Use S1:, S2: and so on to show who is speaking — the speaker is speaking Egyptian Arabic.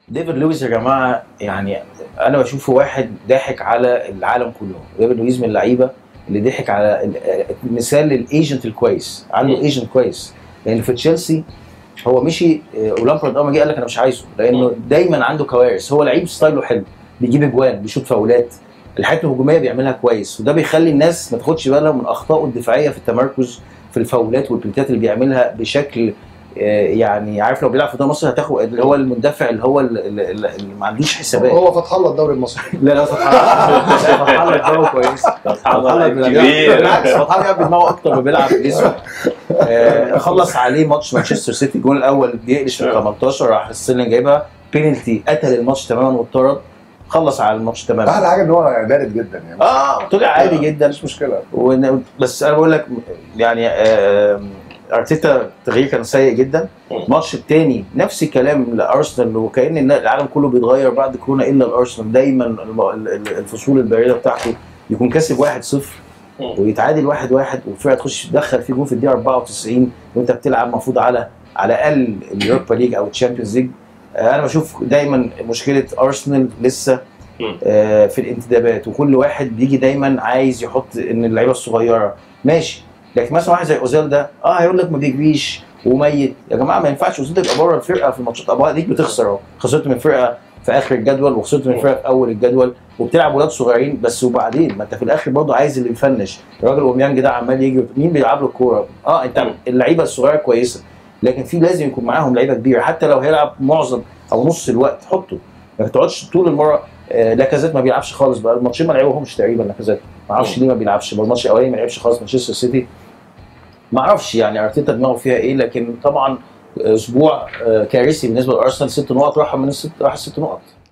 S1: ديفيد لويس يا جماعه يعني انا بشوفه واحد ضاحك على العالم كله ديفيد لويس من اللعيبه اللي ضحك على ال- مثال للايجنت الكويس عنده
S2: مم.
S1: ايجنت كويس لان في تشيلسي هو مشي آه، ولامبرد اول ما جه قال لك انا مش عايزه لانه دايما عنده كوارث هو لعيب ستايله حلو بيجيب اجوان بيشوط فاولات الحاجات الهجوميه بيعملها كويس وده بيخلي الناس ما تاخدش بالها من اخطائه الدفاعيه في التمركز في الفاولات والبلنتات اللي بيعملها بشكل آه، يعني عارف لو بيلعب في دوري مصر هتاخد اللي هو المندفع اللي هو اللي, اللي اللي ما عندوش حسابات
S3: هو فتح الله الدوري المصري
S1: لا لا فتح الله لا، فتح الله دماغه كويس فتح الله
S2: كبير.
S1: بالعكس فتح الله بيلعب بدماغه اكتر ما بيلعب بجسمه آه، خلص عليه ماتش مانشستر سيتي الجول الاول بيقلش في ال 18 راح السن جايبها بينالتي قتل الماتش تماما واتطرد خلص على الماتش تماما
S3: احلى حاجه ان هو بارد جدا يعني
S1: اه طلع عادي جدا
S3: مش مشكله
S1: ون- بس انا بقول لك يعني آه، ارتيتا التغيير كان سيء جدا
S2: مم.
S1: الماتش الثاني نفس الكلام لارسنال وكان إن العالم كله بيتغير بعد كورونا الا الارسنال دايما الم- ال- ال- الفصول البارده بتاعته يكون كاسب 1-0
S2: مم.
S1: ويتعادل 1-1 والفرقه تخش تدخل فيه جول في الدقيقه 94 وانت بتلعب المفروض على على الاقل اليوروبا ليج او الشامبيونز ليج آه، انا بشوف دايما مشكله ارسنال لسه
S2: مم.
S1: آه، في الانتدابات وكل واحد بيجي دايما عايز يحط ان اللعيبه الصغيره ماشي لكن مثلا واحد زي اوزيل ده اه هيقول لك ما بيجريش وميت يا جماعه ما ينفعش اوزيل يبقى بره الفرقه في الماتشات ابقى ديك بتخسر اهو خسرت من فرقه في اخر الجدول وخسرت من فرقه في اول الجدول وبتلعب ولاد صغيرين بس وبعدين ما انت في الاخر برضه عايز اللي يفنش الراجل اوميانج ده عمال يجري مين بيلعب له الكوره اه انت
S2: مم.
S1: اللعيبه الصغيره كويسه لكن في لازم يكون معاهم لعيبه كبيره حتى لو هيلعب معظم او نص الوقت حطه ما تقعدش طول المره آه، لاكازيت ما بيلعبش خالص بقى الماتشين ما لعبهمش تقريبا لاكازيت ما اعرفش ليه ما بيلعبش بقى الماتش الاولاني ما لعبش خالص مانشستر سيتي ما اعرفش يعني ارتيتا دماغه فيها ايه لكن طبعا اسبوع آه، كارثي بالنسبه لارسنال ست نقط راحوا من الست راح الست نقط